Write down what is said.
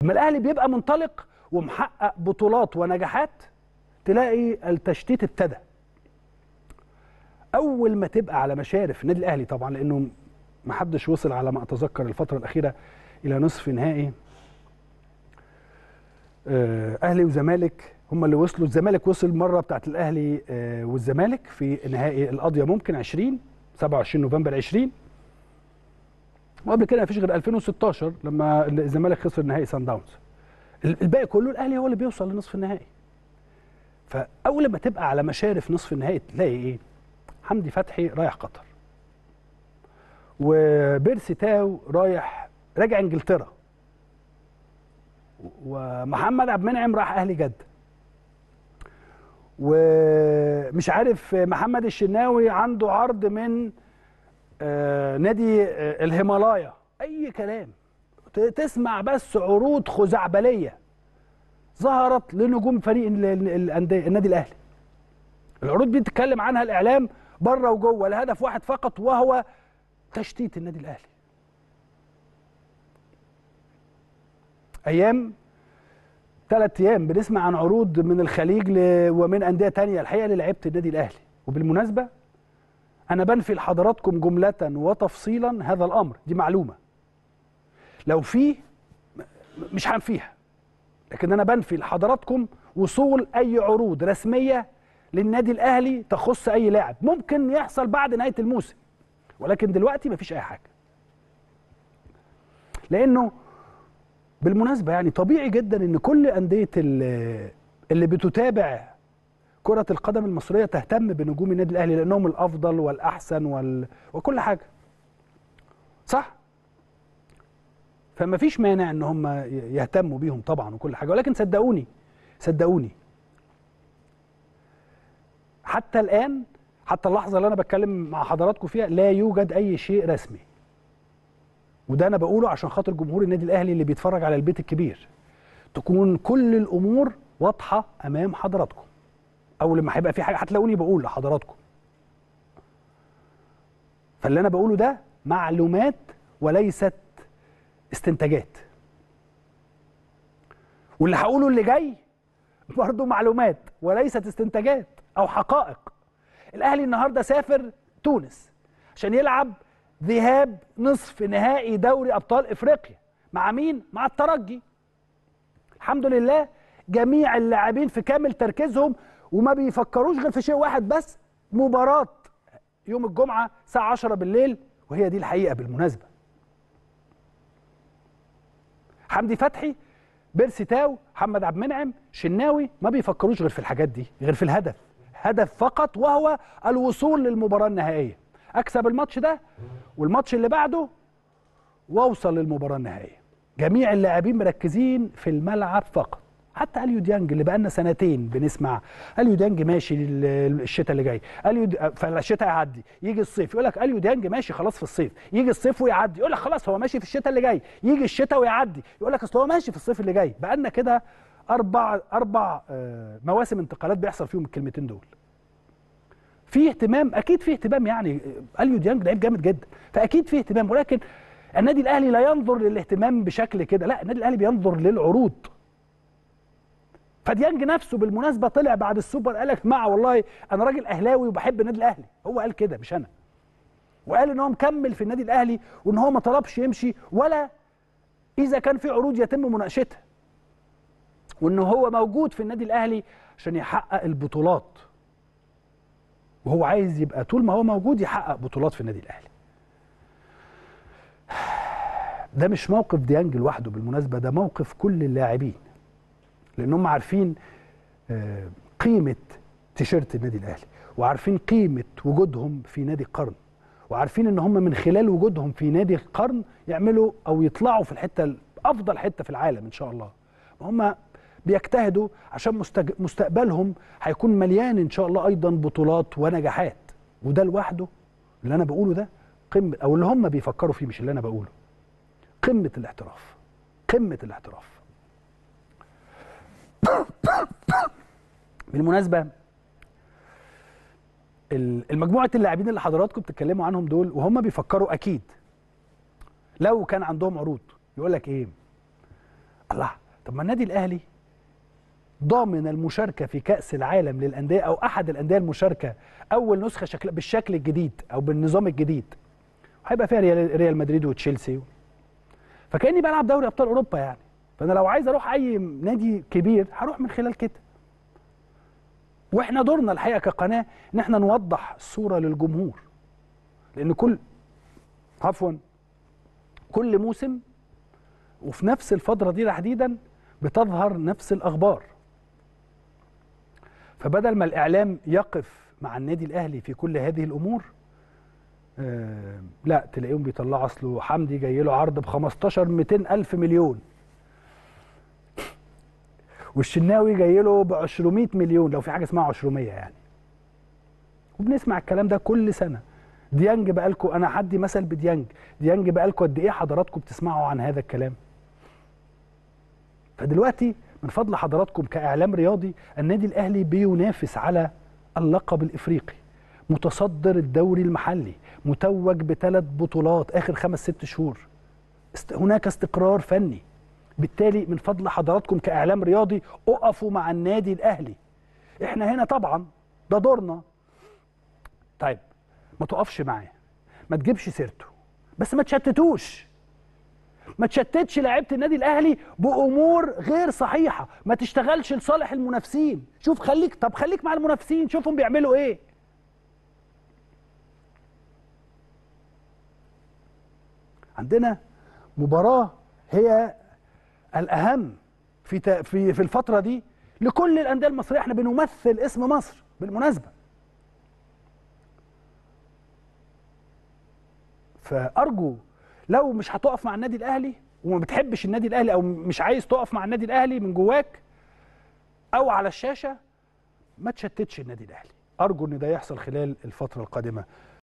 لما الاهلي بيبقى منطلق ومحقق بطولات ونجاحات تلاقي التشتيت ابتدى اول ما تبقى على مشارف النادي الاهلي طبعا لانه ما حدش وصل على ما اتذكر الفتره الاخيره الى نصف نهائي آه، اهلي وزمالك هم اللي وصلوا الزمالك وصل مره بتاعت الاهلي آه، والزمالك في نهائي القضيه ممكن 20 27 نوفمبر 20 وقبل كده مفيش غير 2016 لما الزمالك خسر نهائي سان داونز الباقي كله الاهلي هو اللي بيوصل لنصف النهائي فاول ما تبقى على مشارف نصف النهائي تلاقي ايه حمدي فتحي رايح قطر وبيرسي تاو رايح راجع انجلترا ومحمد عبد المنعم راح اهلي جده ومش عارف محمد الشناوي عنده عرض من آه، نادي آه، الهيمالايا اي كلام ت- تسمع بس عروض خزعبليه ظهرت لنجوم فريق ال- ال- الأندية- النادي الاهلي العروض دي بتتكلم عنها الاعلام بره وجوه لهدف واحد فقط وهو تشتيت النادي الاهلي ايام ثلاث ايام بنسمع عن عروض من الخليج ل... ومن انديه تانية الحقيقه للعيبه النادي الاهلي وبالمناسبه انا بنفي لحضراتكم جمله وتفصيلا هذا الامر دي معلومه لو في م- مش هنفيها لكن انا بنفي لحضراتكم وصول اي عروض رسميه للنادي الاهلي تخص اي لاعب ممكن يحصل بعد نهايه الموسم ولكن دلوقتي مفيش اي حاجه لانه بالمناسبه يعني طبيعي جدا ان كل انديه ال- اللي بتتابع كره القدم المصريه تهتم بنجوم النادي الاهلي لانهم الافضل والاحسن وال... وكل حاجه صح فما فيش مانع ان هم ي- يهتموا بيهم طبعا وكل حاجه ولكن صدقوني صدقوني حتى الان حتى اللحظه اللي انا بتكلم مع حضراتكم فيها لا يوجد اي شيء رسمي وده انا بقوله عشان خاطر جمهور النادي الاهلي اللي بيتفرج على البيت الكبير تكون كل الامور واضحه امام حضراتكم او لما هيبقى في حاجه هتلاقوني بقول لحضراتكم فاللي انا بقوله ده معلومات وليست استنتاجات واللي هقوله اللي جاي برضه معلومات وليست استنتاجات او حقائق الاهلي النهارده سافر تونس عشان يلعب ذهاب نصف نهائي دوري ابطال افريقيا مع مين مع الترجي الحمد لله جميع اللاعبين في كامل تركيزهم وما بيفكروش غير في شيء واحد بس مباراة يوم الجمعة الساعة 10 بالليل وهي دي الحقيقة بالمناسبة حمدي فتحي بيرسي تاو محمد عبد المنعم شناوي ما بيفكروش غير في الحاجات دي غير في الهدف هدف فقط وهو الوصول للمباراة النهائية أكسب الماتش ده والماتش اللي بعده واوصل للمباراة النهائية جميع اللاعبين مركزين في الملعب فقط حتى اليو ديانج اللي بقالنا سنتين بنسمع اليو ديانج ماشي ال- الشتاء اللي جاي اليو دي... فالشتاء يعدي يجي الصيف يقول لك اليو ديانج ماشي خلاص في الصيف يجي الصيف ويعدي يقول لك خلاص هو ماشي في الشتاء اللي جاي يجي الشتاء ويعدي يقول لك اصل هو ماشي في الصيف اللي جاي بقالنا كده اربع اربع آه، مواسم انتقالات بيحصل فيهم الكلمتين دول في اهتمام اكيد في اهتمام يعني آه، اليو ديانج لعيب جامد جدا فاكيد في اهتمام ولكن النادي الاهلي لا ينظر للاهتمام بشكل كده لا النادي الاهلي بينظر للعروض فديانج نفسه بالمناسبه طلع بعد السوبر قال لك مع والله انا راجل اهلاوي وبحب النادي الاهلي هو قال كده مش انا وقال ان هو مكمل في النادي الاهلي وان هو ما طلبش يمشي ولا اذا كان في عروض يتم مناقشتها وان هو موجود في النادي الاهلي عشان يحقق البطولات وهو عايز يبقى طول ما هو موجود يحقق بطولات في النادي الاهلي ده مش موقف ديانج لوحده بالمناسبه ده موقف كل اللاعبين لان هم عارفين آه، قيمه تيشيرت النادي الاهلي وعارفين قيمه وجودهم في نادي القرن وعارفين ان هم من خلال وجودهم في نادي القرن يعملوا او يطلعوا في الحته افضل حته في العالم ان شاء الله هم بيجتهدوا عشان مستج- مستقبلهم هيكون مليان ان شاء الله ايضا بطولات ونجاحات وده لوحده اللي انا بقوله ده قمه او اللي هم بيفكروا فيه مش اللي انا بقوله قمه الاحتراف قمه الاحتراف بالمناسبه ال- المجموعه اللاعبين اللي حضراتكم بتتكلموا عنهم دول وهم بيفكروا اكيد لو كان عندهم عروض يقول لك ايه الله طب ما النادي الاهلي ضامن المشاركه في كاس العالم للانديه او احد الانديه المشاركه اول نسخه شكل بالشكل الجديد او بالنظام الجديد هيبقى فيها ريال, ريال مدريد وتشيلسي فكاني بلعب دوري ابطال اوروبا يعني فانا لو عايز اروح اي نادي كبير هروح من خلال كده واحنا دورنا الحقيقه كقناه ان احنا نوضح الصوره للجمهور لان كل عفوا كل موسم وفي نفس الفتره دي تحديدا بتظهر نفس الاخبار فبدل ما الاعلام يقف مع النادي الاهلي في كل هذه الامور آه لا تلاقيهم بيطلعوا اصله حمدي جاي له عرض ب 15 200 الف مليون والشناوي جاي له ب 200 مليون لو في حاجه اسمها 200 يعني وبنسمع الكلام ده كل سنه ديانج بقالكم انا هدي مثل بديانج ديانج بقالكم قد ايه حضراتكم بتسمعوا عن هذا الكلام فدلوقتي من فضل حضراتكم كاعلام رياضي النادي الاهلي بينافس على اللقب الافريقي متصدر الدوري المحلي متوج بثلاث بطولات اخر خمس ست شهور است... هناك استقرار فني بالتالي من فضل حضراتكم كاعلام رياضي اقفوا مع النادي الاهلي احنا هنا طبعا ده دورنا طيب ما تقفش معاه ما تجيبش سيرته بس ما تشتتوش ما تشتتش لعيبه النادي الاهلي بامور غير صحيحه ما تشتغلش لصالح المنافسين شوف خليك طب خليك مع المنافسين شوفهم بيعملوا ايه عندنا مباراه هي الاهم في في في الفتره دي لكل الانديه المصريه احنا بنمثل اسم مصر بالمناسبه فارجو لو مش هتقف مع النادي الاهلي وما بتحبش النادي الاهلي او مش عايز تقف مع النادي الاهلي من جواك او على الشاشه ما تشتتش النادي الاهلي ارجو ان ده يحصل خلال الفتره القادمه